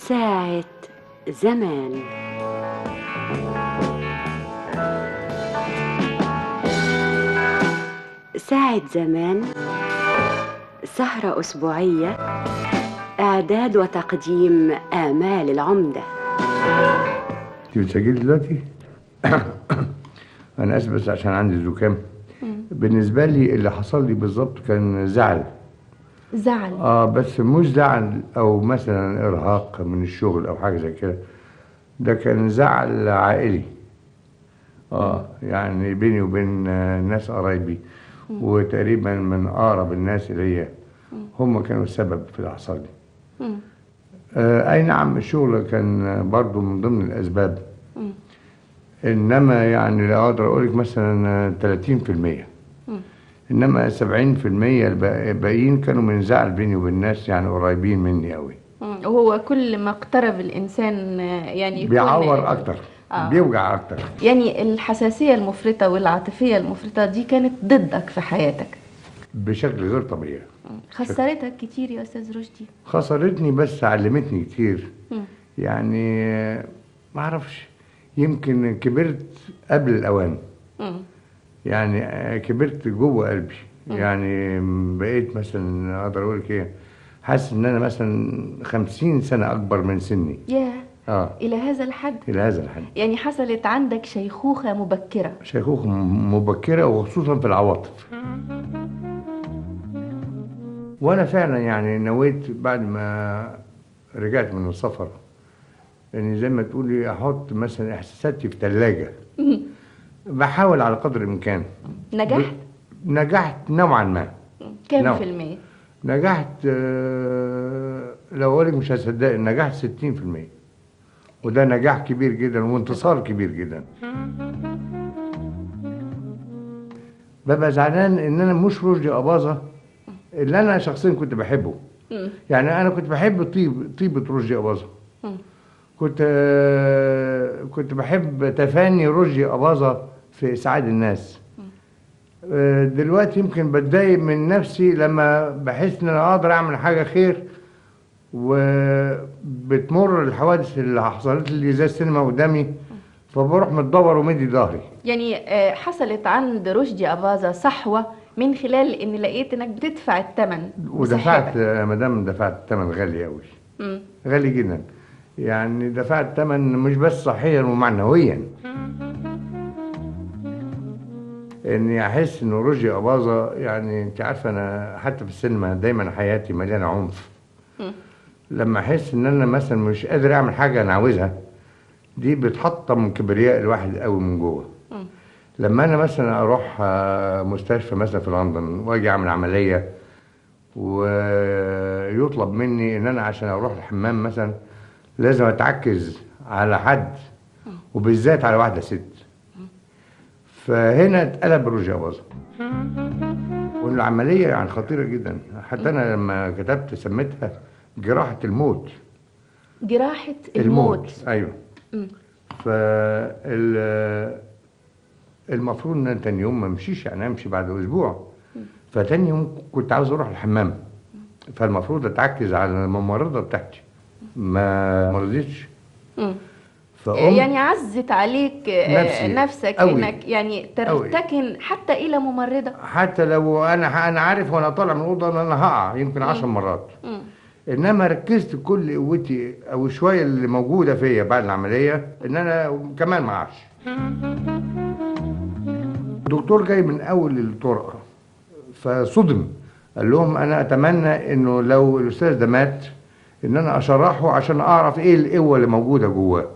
ساعة زمان ساعة زمان سهرة أسبوعية إعداد وتقديم آمال العمدة انت بتسجلي دلوقتي؟ انا اسف بس عشان عندي زكام بالنسبه لي اللي حصل لي بالظبط كان زعل زعل اه بس مش زعل او مثلا ارهاق من الشغل او حاجه زي كده ده كان زعل عائلي اه يعني بيني وبين آه، ناس قرايبي وتقريبا من اقرب الناس الي هم كانوا السبب في اللي حصل لي مم. آه اي نعم الشغل كان برضو من ضمن الاسباب انما يعني لا اقدر اقول لك مثلا آه، 30% انما 70% الباقي- الباقيين كانوا من زعل بيني وبين الناس يعني قريبين مني قوي مم. وهو كل ما اقترب الإنسان آه، يعني يكون بيعور اكتر آه. بيوجع اكتر يعني الحساسية المفرطة والعاطفية المفرطة دي كانت ضدك في حياتك بشكل غير طبيعي مم. خسرتك كتير يا أستاذ رشدي خسرتني بس علمتني كتير مم. يعني آه، ما اعرفش يمكن كبرت قبل الاوان مم. يعني آه، كبرت جوه قلبي يعني بقيت مثلا اقدر اقول لك ايه حاسس ان انا مثلا خمسين سنه اكبر من سني ياه اه إلى هذا الحد الى هذا الحد يعني حصلت عندك شيخوخة مبكرة شيخوخة م- مبكرة وخصوصا في العواطف وأنا فعلا يعني نويت بعد ما رجعت من السفر يعني زي ما تقولي أحط مثلا إحساساتي في ثلاجة بحاول على قدر الإمكان نجحت نجحت نوعا ما كام نعم. في المية نجحت آه، لو أقول لك مش هتصدقي نجحت 60% وده نجاح كبير جدا وانتصار كبير جدا ببقى زعلان ان انا مش رشدي اباظه اللي انا شخصيا كنت بحبه مم. يعني انا كنت بحب طيب طيبه رشدي اباظه مم. كنت آه، كنت بحب تفاني رشدي اباظه في اسعاد الناس آه، دلوقتي يمكن بتضايق من نفسي لما بحس ان انا اقدر اعمل حاجه خير وبتمر الحوادث اللي حصلت لي زي السينما قدامي فبروح متدور ومدي ظهري يعني آه، حصلت عند رشدي أباظة صحوة من خلال إن لقيت إنك بتدفع الثمن ودفعت يا مدام دفعت ثمن غالي قوي مم. غالي جدا يعني دفعت ثمن مش بس صحيا ومعنويا اني احس ان رشدي اباظه يعني انت عارفه انا حتى في السينما دايما حياتي مليانه عنف مم. لما احس ان انا مثلا مش قادر اعمل حاجه انا عاوزها دي بتحطم كبرياء الواحد قوي من جوه مم. لما انا مثلا اروح آه، مستشفى مثلا في لندن واجي اعمل عمليه ويطلب مني ان انا عشان اروح الحمام مثلا لازم اتعكز على حد وبالذات على واحده ست فهنا اتقلب رجع باظه والعمليه يعني خطيره جدا حتى انا لما كتبت سميتها جراحه الموت جراحة الموت, ايوه مم. فال المفروض ان أنا تاني يوم ما امشيش يعني امشي بعد اسبوع فتاني يوم كنت عاوز اروح الحمام فالمفروض اتعكز على الممرضه بتاعتي ما ما رضيتش مم. فقمت يعني عزت عليك آه، نفسي نفسك أوي. انك يعني ترتكن حتى الى ممرضه حتى لو انا انا عارف وانا طالع من الاوضه ان انا هقع يمكن عشر مرات مم. انما ركزت كل قوتي او شويه اللي موجوده فيا بعد العمليه ان انا كمان ما اعرفش الدكتور جاي من اول الطرقه فصدم قال لهم انا اتمنى انه لو الاستاذ ده مات ان انا اشرحه عشان اعرف ايه القوه اللي موجوده جواه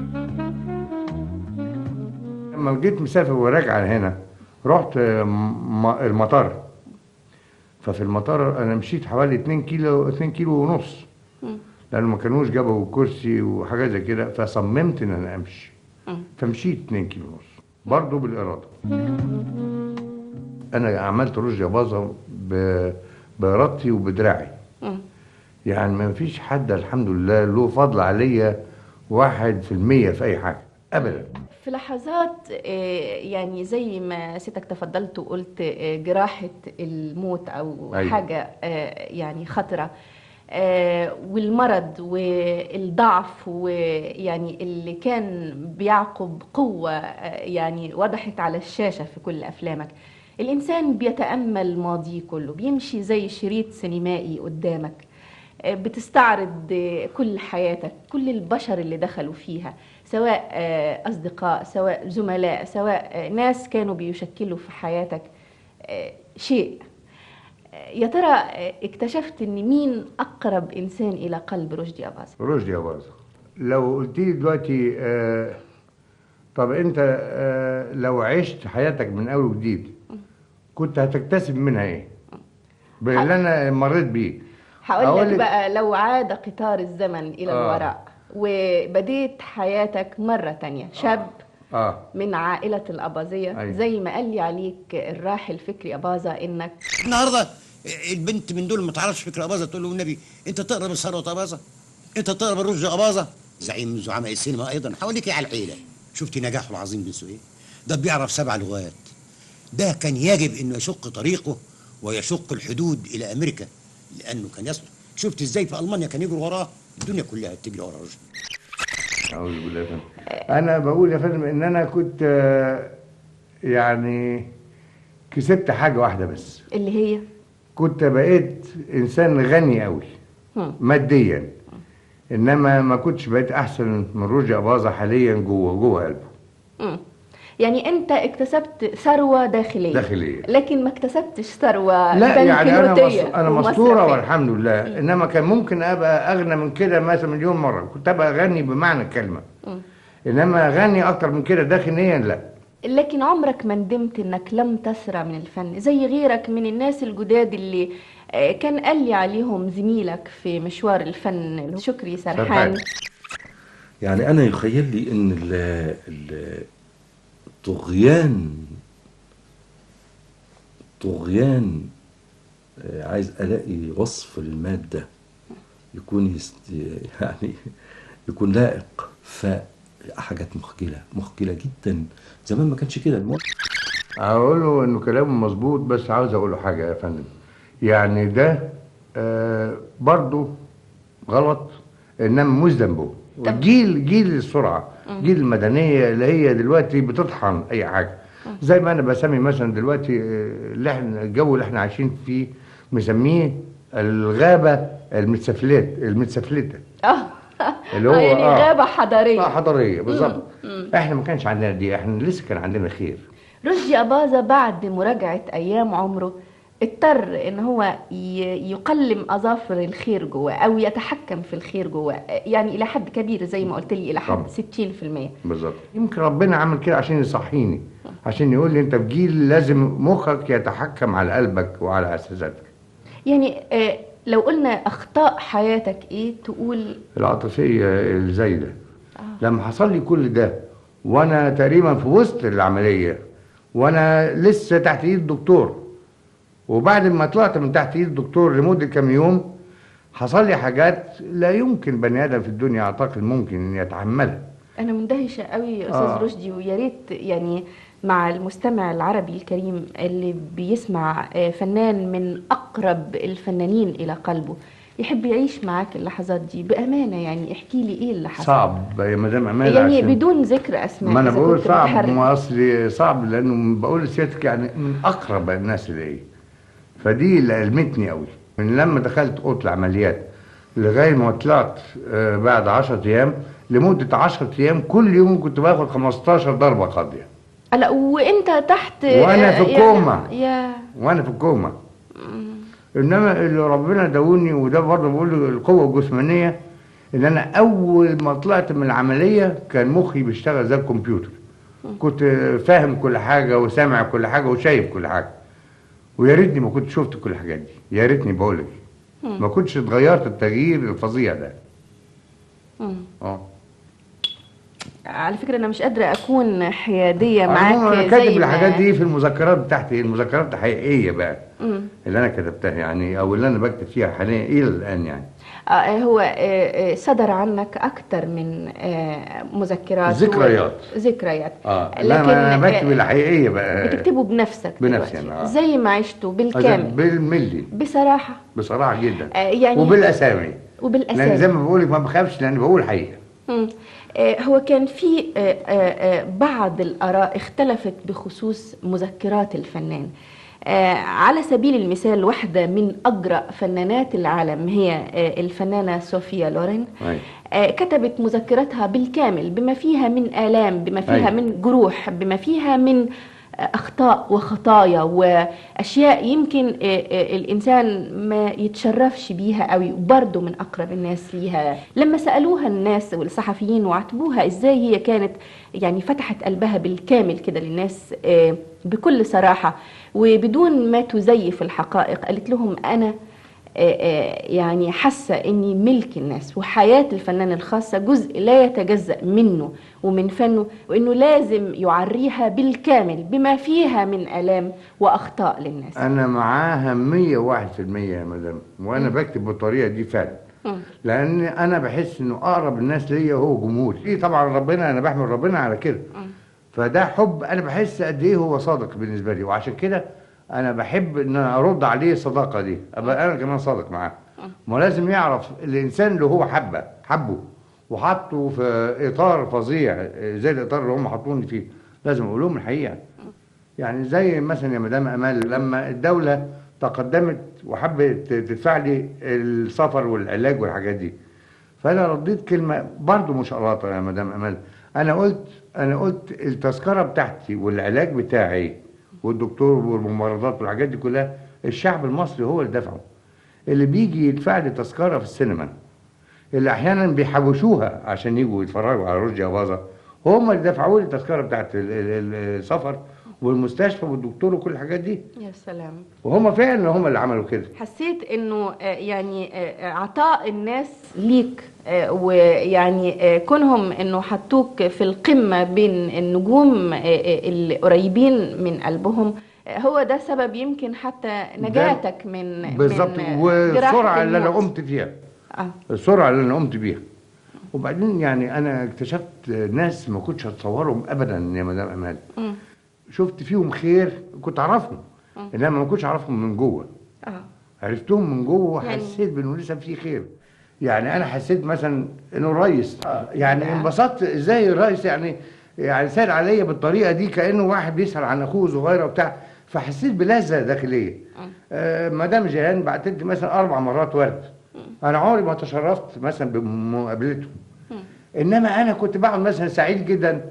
لما جيت مسافر وراجع هنا رحت م- المطار ففي المطار انا مشيت حوالي 2 كيلو 2 كيلو ونص لانه ما كانوش جابوا كرسي وحاجات زي كده فصممت ان انا امشي مم. فمشيت 2 كيلو ونص برضه بالاراده انا عملت رشدي باظه ب- بارادتي وبدراعي مم. يعني ما فيش حد الحمد لله له فضل عليا واحد في المية في أي حاجة أبدا في لحظات آه، يعني زي ما سيادتك تفضلت وقلت آه، جراحة الموت أو أيوة. حاجة آه، يعني خطرة آه، والمرض والضعف ويعني اللي كان بيعقب قوة آه، يعني وضحت على الشاشة في كل أفلامك الإنسان بيتأمل ماضيه كله بيمشي زي شريط سينمائي قدامك آه، بتستعرض آه، كل حياتك كل البشر اللي دخلوا فيها سواء آه، أصدقاء سواء زملاء سواء آه، ناس كانوا بيشكلوا في حياتك آه، شيء آه، يا ترى آه، اكتشفت ان مين اقرب انسان الى قلب رشدي اباظة رشدي أباظة لو قلت لي دلوقتي آه طب أنت آه لو عشت حياتك من أول وجديد كنت هتكتسب منها إيه؟ باللي أنا مريت بيه هقول أقول لك لك- بقى لو عاد قطار الزمن الى آه. الوراء وبديت حياتك مرة تانية شاب آه من عائلة الأباظية أيوة. زي ما قال لي عليك الراحل فكري أباظة إنك النهارده البنت من دول ما تعرفش فكره اباظه تقول له النبي انت تقرا من ثروه اباظه انت تقرا من رشدي اباظه زعيم من زعماء السينما ايضا حواليك إيه على الحيله شفتي نجاحه العظيم بن سويد ده بيعرف سبع لغات ده كان يجب انه يشق طريقه ويشق الحدود الى امريكا لانه كان يصل شفت ازاي في المانيا كان يجري وراه الدنيا كلها تجري ورا رشدي أعوذ بالله يا فندم أنا بقول يا فندم إن أنا كنت آه يعني كسبت حاجة واحدة بس اللي هي كنت بقيت إنسان غني أوي هم. ماديا إنما ما كنتش بقيت أحسن من رشدي أباظة حاليا جوه جوه قلبه مم. يعني أنت اكتسبت ثروة داخلية داخلية. لكن ما اكتسبتش ثروة لا يعني انا مص... بنكنوتية انا ومسرحية. مستوره والحمد لله انما كان ممكن ابقى اغنى من كده مثلا مليون مره كنت ابقى غني بمعنى الكلمه مم. انما غني اكتر من كده داخليا لا لكن عمرك ما ندمت انك لم تسرع من الفن زي غيرك من الناس الجداد اللي آه، كان قال لي عليهم زميلك في مشوار الفن شكري سرحان سرحان. يعني أنا يخيل لي إن ال- ال- الطغيان طغيان آه، عايز ألاقي وصف للمادة يكون يست يعني يكون لائق فحاجات مخجلة مخجلة جدا زمان ما كانش كده المهم اقول له انه كلامه مظبوط بس عاوز اقول له حاجه يا فندم يعني ده آه برضه غلط انما مش ذنبه طب- جيل جيل السرعه جيل المدنيه اللي هي دلوقتي بتطحن اي حاجه زي ما انا بسمي مثلا دلوقتي آه، اللي احنا الجو اللي احنا عايشين فيه مسميه الغابه المتسفلت المتسفلته اه اللي هو آه، يعني آه. غابة حضارية اه حضاريه بالظبط احنا ما كانش عندنا دي احنا لسه كان عندنا خير رشدي أباظة بعد مراجعة أيام عمره اضطر ان هو ي- يقلم اظافر الخير جواه او يتحكم في الخير جواه يعني الى حد كبير زي ما قلت لي الى حد طبعا. 60% بالظبط يمكن ربنا عمل كده عشان يصحيني عشان يقول لي انت في جيل لازم مخك يتحكم على قلبك وعلى احساساتك يعني آه، لو قلنا اخطاء حياتك ايه تقول العاطفيه الزايده لما حصل لي كل ده وانا تقريبا في وسط العمليه وانا لسه تحت ايد دكتور وبعد ما طلعت من تحت ايد الدكتور لمده كام يوم حصل لي حاجات لا يمكن بني ادم في الدنيا اعتقد ممكن ان يتحملها انا مندهشه قوي يا استاذ آه. رشدي ويا ريت يعني مع المستمع العربي الكريم اللي بيسمع آه، فنان من اقرب الفنانين الى قلبه يحب يعيش معاك اللحظات دي بامانه يعني احكي لي ايه اللي حصل صعب يا مدام امال يعني عشان- بدون ذكر اسماء ما انا إذا بقول كنت صعب متحرج. ما اصلي صعب لانه بقول لسيادتك يعني من اقرب الناس ليا فدي اللي المتني قوي من لما دخلت اوضه العمليات لغايه ما طلعت آه، بعد 10 ايام لمده 10 ايام كل يوم كنت باخد 15 ضربه قاضيه لا وانت تحت وأنا في آه، كوما. يا وانا في الكوما انما اللي ربنا داوني وده برضه بقول له القوه الجسمانيه ان انا اول ما طلعت من العمليه كان مخي بيشتغل زي الكمبيوتر كنت فاهم كل حاجه وسامع كل حاجه وشايف كل حاجه ويا ريتني ما كنت شفت كل الحاجات دي يا ريتني بقول لك ما كنتش اتغيرت التغيير الفظيع ده مم. اه على فكره انا مش قادره اكون حياديه عموما معاك انا زي كاتب ما- الحاجات دي في المذكرات بتاعتي المذكرات حقيقيه بقى مم. اللي انا كتبتها يعني او اللي انا بكتب فيها حاليا الى الان يعني آه، هو آه، آه، صدر عنك أكثر من آه، مذكرات ذكريات. و- ذكريات اه لا ما انا بكتب آه، الحقيقيه بقى بتكتبه بنفسك بنفسي دلوقتي. أنا، آه. زي ما عشته أنا بالكامل بالملي بصراحة بصراحه جدا آه، يعني وبالاسامي لان زي وبالأساس ما بقول لك ما بخافش لان بقول الحقيقه مم. آه، هو كان في آه، آه، آه، بعض الآراء اختلفت بخصوص مذكرات الفنان آه، على سبيل المثال واحدة من أجرأ فنانات العالم هي آه، الفنانة صوفيا لورين أي. آه، كتبت مذكرتها بالكامل بما فيها من آلام بما فيها أيوة. من جروح بما فيها من آه، أخطاء وخطايا وأشياء يمكن آه، آه، الإنسان ما يتشرفش بيها قوي وبرضه من أقرب الناس ليها لما سألوها الناس والصحفيين وعاتبوها إزاي هي كانت يعني فتحت قلبها بالكامل كده للناس آه، بكل صراحة وبدون ما تزيف الحقائق قالت لهم أنا آه، آه، يعني حاسه اني ملك الناس وحياه الفنان الخاصه جزء لا يتجزا منه ومن فنه وانه لازم يعريها بالكامل بما فيها من الام واخطاء للناس انا معاها 101% يا مدام وانا بكتب بالطريقه دي فعلا مم. لان انا بحس انه اقرب الناس ليا هو جمهوري دي طبعا ربنا انا بحمد ربنا على كده فده حب انا بحس قد ايه هو صادق بالنسبه لي وعشان كده انا بحب ان أنا ارد عليه الصداقه دي ابقى انا كمان صادق معاه ما لازم يعرف الانسان اللي هو حبه حبه وحطه في اطار فظيع زي الاطار اللي هم حطوني فيه لازم اقول لهم الحقيقه يعني زي مثلا يا مدام امال لما الدوله تقدمت وحبت تدفع لي السفر والعلاج والحاجات دي فانا رديت كلمه برضه مش قراطه يا مدام امال انا قلت انا قلت التذكره بتاعتي والعلاج بتاعي والدكتور والممرضات والحاجات دي كلها الشعب المصري هو اللي دفعه اللي بيجي يدفع لي تذكره في السينما اللي احيانا بيحوشوها عشان يجوا يتفرجوا على رشدي اباظه هم اللي دفعوا لي التذكره بتاعت ال- ال- السفر والمستشفى والدكتور وكل الحاجات دي يا سلام وهم فعلا هم اللي عملوا كده حسيت انه آه، يعني آه، عطاء الناس ليك آه، ويعني آه، كونهم انه حطوك في القمه بين النجوم آه، آه، القريبين من قلبهم آه، هو ده سبب يمكن حتى نجاتك من بالظبط من آه، والسرعه جراحة اللي انا الموت. قمت فيها آه. السرعه اللي انا قمت بيها وبعدين يعني انا اكتشفت ناس ما كنتش اتصورهم ابدا يا مدام امال مم. شفت فيهم خير كنت اعرفهم انما ما كنتش اعرفهم من جوه اه عرفتهم من جوه يعني- وحسيت بانه لسه في خير يعني انا حسيت مثلا انه الرئيس يعني انبسطت ازاي الرئيس يعني يعني سال عليا بالطريقه دي كانه واحد بيسال عن اخوه صغير وبتاع فحسيت بلذه داخليه آه مدام جيهان بعتت لي مثلا اربع مرات ورد انا عمري ما تشرفت مثلا بمقابلتهم انما انا كنت بقعد مثلا سعيد جدا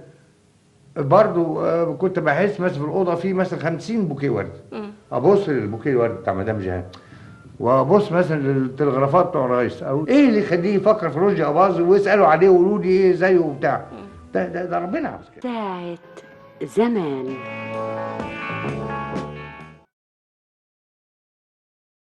برضو آه، كنت بحس مثلا في الاوضه في مثلا 50 بوكيه ورد ابص للبوكيه الورد بتاع مدام جيهان وابص مثلا للتلغرافات بتوع الرئيس او ايه اللي يخليه يفكر في رشدي اباظه ويسالوا عليه ويقولوا لي ايه زيه وبتاع ده ده, ده ربنا عاوز كده ساعة زمان